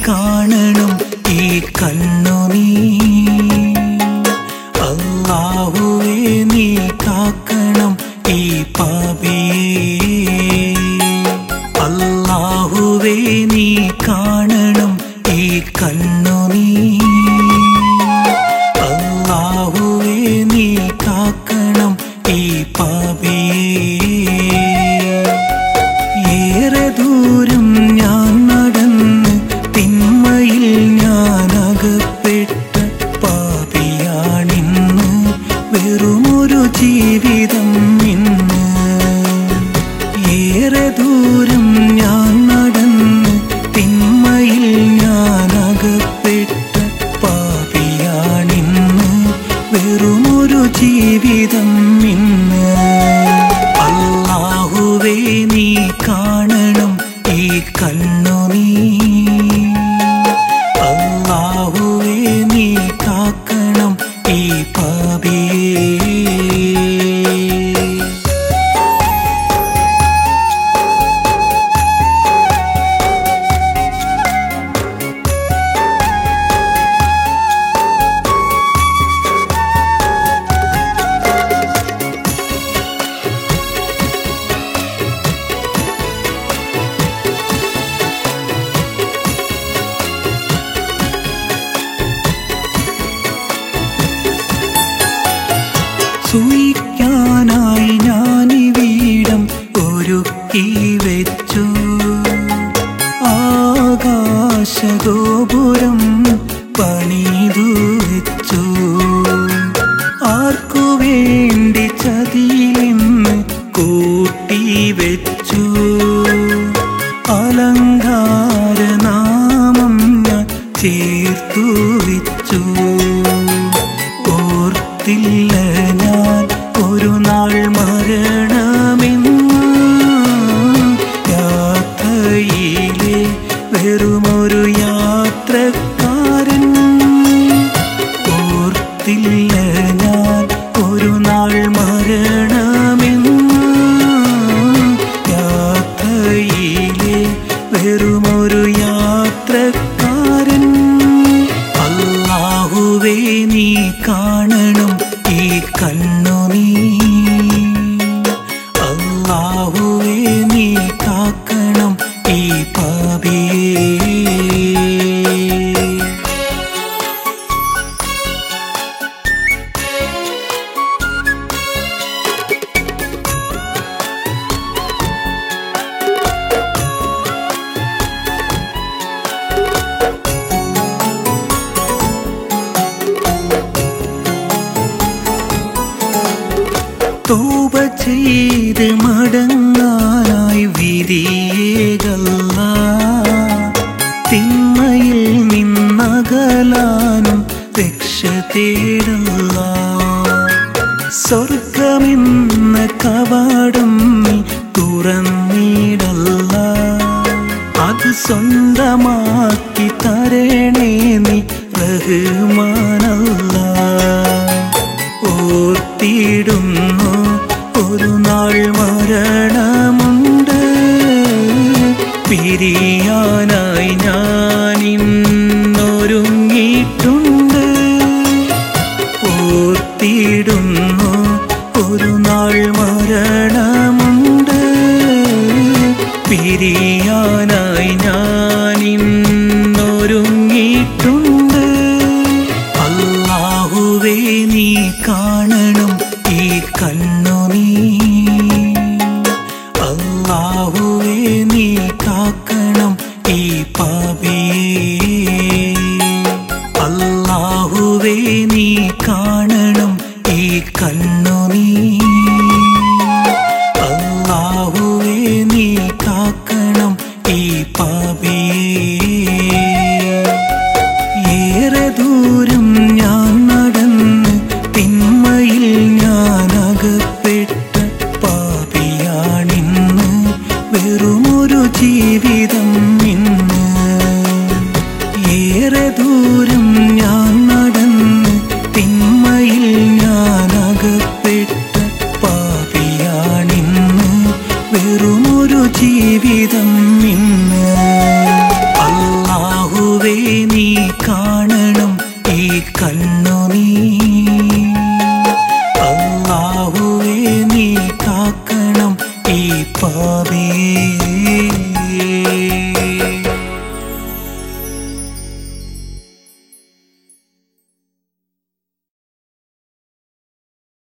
കാണണം ഈ കണ്ണു നീ അല്ലാഹുവേ നീ കാക്കണം ഈ പാപിയെ അല്ലാഹുവേ നീ കാണണം ഈ കണ്ണു നീ അല്ലാഹുവേ നീ കാക്കണം ഈ പാപിയെ ഏറെ ദൂരം ഞാൻ നടന്ന് തിന്മയിൽ ഞാൻ അകപ്പെട്ട പാപിയാണിന്ന് വെറുമൊരു ജീവിതം ഇന്ന് ഏറെ ദൂരം ഞാൻ നടന്ന് തിന്മയിൽ ഞാൻ അകപ്പെട്ട പാപിയാണിന്ന് വെറുമൊരു ജീവിതം ഇന്ന് അല്ലാഹുവേ നീ കാണണം ഈ കണ്ണു നീ അല്ലാഹുവേ നീ കാക്കണം ഈ പാപിയെ സൂയിക്കാനായി ഞാനിവിടം ഒരുക്കി വെച്ചു ആകാശഗോപുരം പണിതു വെച്ചു ആർക്കു വേണ്ടി ചതിയിലിന്ന് കൂട്ടി വെച്ചു അലങ്കാരനാമം ഞാൻ ചേർത്തു വെച്ചു ഓർത്തില്ല ഞാൻ ഒരു നാൾ മരണമെന്ന് യാത്രയിലെ വെറുമൊരു യാത്രക്കാരൻ ഓർത്തില്ല ഞാൻ ഒരു നാൾ മരണമെന്ന് യാത്രയിലെ വെറുമൊരു യാത്രക്കാരൻ അല്ലാഹുവേ നീ കാണണം ഈ കണ്ണു നീ അല്ലാഹുവേ നീ കാക്കണം ഈ പാപിയെ തൂപ ചെയ്ത് മടങ്ങാനായി വിധിയേകല്ല തിന്മയിൽ നിന്നകലാനും രക്ഷ തേടല്ല സ്വർഗമെന്ന കവാടം നീ തുറന്നിടല്ല അത് സ്വന്തമാക്കി തരണേ നീ റഹ്മാനല്ല ഓർത്തിടുന്നു ഒരു നാൾ മരണമുണ്ട് പിരിയാനായി ഞാൻ ഇന്നൊരുങ്ങിയിട്ടുണ്ട് ഓർത്തിടുന്നു ഒരു നാൾ മരണമുണ്ട് പിരിയാനായി ഞാൻ ഇന്നൊരുങ്ങിയിട്ടുണ്ട് അല്ലാഹുവേ നീ കാണണം ഈ കണ്ണു നീ അല്ലാഹുവേ നീ കാക്കണം ഈ പാപിയെ അല്ലാഹുവേ നീ കാണണം ഈ കണ്ണു നീ അല്ലാഹുവേ നീ കാക്കണം ഈ പാപിയെ ഏറെ ദൂരം ഞാൻ നടന്ന് തിന്മയിൽ ഞാൻ അകപ്പെട്ട പാപിയാണിന്ന് വെറുമൊരു ജീവി